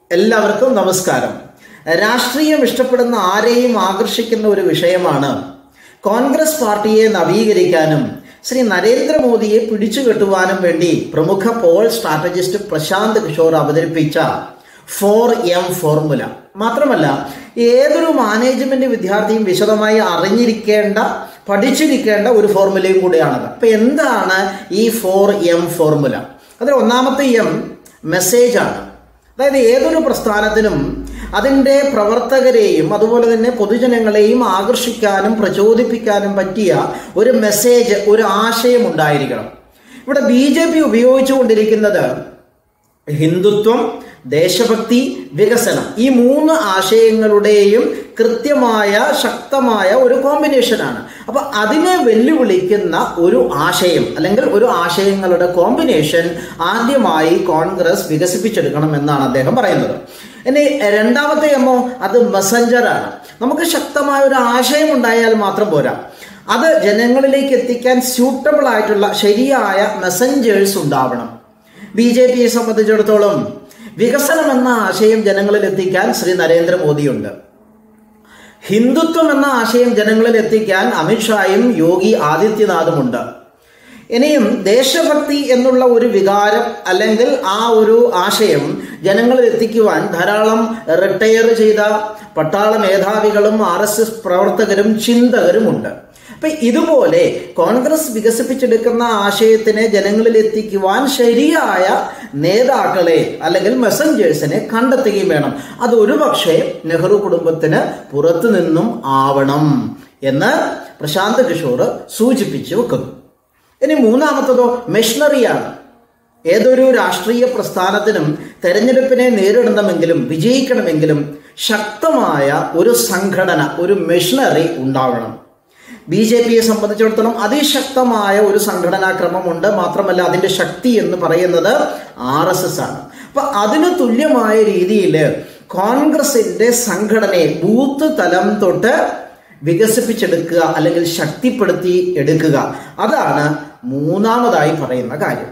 എല്ലാവർക്കും നമസ്കാരം രാഷ്ട്രീയം ഇഷ്ടപ്പെടുന്ന ആരെയും ആകർഷിക്കുന്ന ഒരു വിഷയമാണ് കോൺഗ്രസ് പാർട്ടിയെ നവീകരിക്കാനും ശ്രീ നരേന്ദ്രമോദിയെ പിടിച്ചുകെട്ടുവാനും വേണ്ടി പ്രമുഖ പോൾ സ്ട്രാറ്റജിസ്റ്റ് പ്രശാന്ത് കിഷോർ അവതരിപ്പിച്ച ഫോർ എം ഫോർമുല മാത്രമല്ല ഏതൊരു മാനേജ്മെന്റ് വിദ്യാർത്ഥിയും വിശദമായി അറിഞ്ഞിരിക്കേണ്ട പഠിച്ചിരിക്കേണ്ട ഒരു ഫോർമുലയും കൂടിയാണത് അപ്പൊ എന്താണ് ഈ ഫോർ എം ഫോർമുല അതിൽ ഒന്നാമത്തെ എം മെസ്സേജ് ആണ് അതായത് ഏതൊരു പ്രസ്ഥാനത്തിനും അതിൻ്റെ പ്രവർത്തകരെയും അതുപോലെ തന്നെ പൊതുജനങ്ങളെയും ആകർഷിക്കാനും പ്രചോദിപ്പിക്കാനും പറ്റിയ ഒരു മെസ്സേജ് ഒരു ആശയം ഉണ്ടായിരിക്കണം ഇവിടെ ബി ജെ പി ഉപയോഗിച്ചുകൊണ്ടിരിക്കുന്നത് ഹിന്ദുത്വം ദേശഭക്തി വികസനം ഈ മൂന്ന് ആശയങ്ങളുടെയും കൃത്യമായ ശക്തമായ ഒരു കോമ്പിനേഷനാണ് അപ്പൊ അതിനെ വെല്ലുവിളിക്കുന്ന ഒരു ആശയം അല്ലെങ്കിൽ ഒരു ആശയങ്ങളുടെ കോമ്പിനേഷൻ ആദ്യമായി കോൺഗ്രസ് വികസിപ്പിച്ചെടുക്കണം എന്നാണ് അദ്ദേഹം പറയുന്നത് ഇനി രണ്ടാമത്തെ എമ്മോ അത് മെസ്സഞ്ചറാണ് നമുക്ക് ശക്തമായ ഒരു ആശയം ഉണ്ടായാൽ മാത്രം പോരാ അത് ജനങ്ങളിലേക്ക് എത്തിക്കാൻ സ്യൂട്ടബിൾ ആയിട്ടുള്ള ശരിയായ മെസ്സഞ്ചേഴ്സ് ഉണ്ടാവണം ബി ജെ പിയെ സംബന്ധിച്ചിടത്തോളം വികസനം എന്ന ആശയം ജനങ്ങളിൽ എത്തിക്കാൻ ശ്രീ നരേന്ദ്രമോദിയുണ്ട് ഹിന്ദുത്വം എന്ന ആശയം ജനങ്ങളിൽ എത്തിക്കാൻ അമിത്ഷായും യോഗി ആദിത്യനാഥുമുണ്ട് ഇനിയും ദേശഭക്തി എന്നുള്ള ഒരു വികാരം അല്ലെങ്കിൽ ആ ഒരു ആശയം ജനങ്ങളിൽ എത്തിക്കുവാൻ ധാരാളം റിട്ടയർ ചെയ്ത പട്ടാള മേധാവികളും ആർ എസ് എസ് പ്രവർത്തകരും ചിന്തകരുമുണ്ട് അപ്പൊ ഇതുപോലെ കോൺഗ്രസ് വികസിപ്പിച്ചെടുക്കുന്ന ആശയത്തിനെ ജനങ്ങളിൽ എത്തിക്കുവാൻ ശരിയായ നേതാക്കളെ അല്ലെങ്കിൽ മെസ്സഞ്ചേഴ്സിനെ കണ്ടെത്തുകയും വേണം അത് ഒരുപക്ഷെ നെഹ്റു കുടുംബത്തിന് പുറത്തു നിന്നും ആവണം എന്ന് പ്രശാന്ത് കിഷോർ സൂചിപ്പിച്ചു വെക്കുന്നു ഇനി മൂന്നാമത്തതോ മെഷീനറിയാണ് ഏതൊരു രാഷ്ട്രീയ പ്രസ്ഥാനത്തിനും തെരഞ്ഞെടുപ്പിനെ നേരിടണമെങ്കിലും വിജയിക്കണമെങ്കിലും ശക്തമായ ഒരു സംഘടന ഒരു മെഷീനറി ഉണ്ടാവണം ബി ജെ പിയെ സംബന്ധിച്ചിടത്തോളം അതിശക്തമായ ഒരു സംഘടനാ ക്രമമുണ്ട് മാത്രമല്ല അതിന്റെ ശക്തി എന്ന് പറയുന്നത് ആർ എസ് എസ് ആണ് അപ്പൊ അതിന് തുല്യമായ രീതിയിൽ കോൺഗ്രസിന്റെ സംഘടനയെ ബൂത്ത് തലം തൊട്ട് വികസിപ്പിച്ചെടുക്കുക അല്ലെങ്കിൽ ശക്തിപ്പെടുത്തി എടുക്കുക അതാണ് മൂന്നാമതായി പറയുന്ന കാര്യം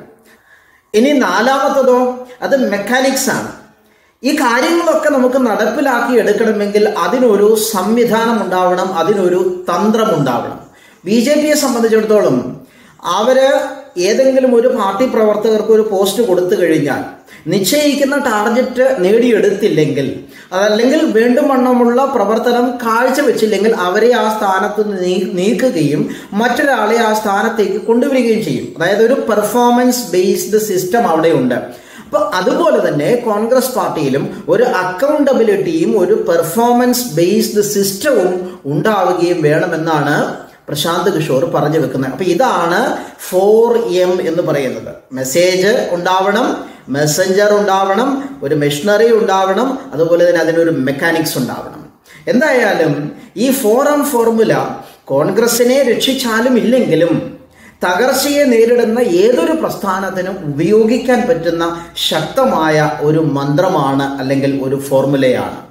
ഇനി നാലാമത്തതോ അത് മെക്കാനിക്സ് ആണ് ഈ കാര്യങ്ങളൊക്കെ നമുക്ക് നടപ്പിലാക്കി എടുക്കണമെങ്കിൽ അതിനൊരു സംവിധാനം ഉണ്ടാവണം അതിനൊരു തന്ത്രം ഉണ്ടാവണം ബി ജെ പിയെ സംബന്ധിച്ചിടത്തോളം അവര് ഏതെങ്കിലും ഒരു പാർട്ടി പ്രവർത്തകർക്ക് ഒരു പോസ്റ്റ് കൊടുത്തു കഴിഞ്ഞാൽ നിശ്ചയിക്കുന്ന ടാർഗറ്റ് നേടിയെടുത്തില്ലെങ്കിൽ അതല്ലെങ്കിൽ വേണ്ടുവണ്ണമുള്ള പ്രവർത്തനം കാഴ്ചവെച്ചില്ലെങ്കിൽ അവരെ ആ സ്ഥാനത്ത് നീക്കുകയും മറ്റൊരാളെ ആ സ്ഥാനത്തേക്ക് കൊണ്ടുവരികയും ചെയ്യും അതായത് ഒരു പെർഫോമൻസ് ബേസ്ഡ് സിസ്റ്റം അവിടെയുണ്ട് അപ്പൊ അതുപോലെ തന്നെ കോൺഗ്രസ് പാർട്ടിയിലും ഒരു അക്കൗണ്ടബിലിറ്റിയും ഒരു പെർഫോമൻസ് ബേസ്ഡ് സിസ്റ്റവും ഉണ്ടാവുകയും വേണമെന്നാണ് പ്രശാന്ത് കിഷോർ പറഞ്ഞു വെക്കുന്നത് അപ്പൊ ഇതാണ് ഫോർ എം എന്ന് പറയുന്നത് മെസ്സേജ് ഉണ്ടാവണം മെസ്സഞ്ചർ ഉണ്ടാവണം ഒരു മെഷീനറി ഉണ്ടാവണം അതുപോലെ തന്നെ അതിനൊരു മെക്കാനിക്സ് ഉണ്ടാവണം എന്തായാലും ഈ ഫോറം ഫോർമുല കോൺഗ്രസിനെ രക്ഷിച്ചാലും ഇല്ലെങ്കിലും തകർച്ചയെ നേരിടുന്ന ഏതൊരു പ്രസ്ഥാനത്തിനും ഉപയോഗിക്കാൻ പറ്റുന്ന ശക്തമായ ഒരു മന്ത്രമാണ് അല്ലെങ്കിൽ ഒരു ഫോർമുലയാണ്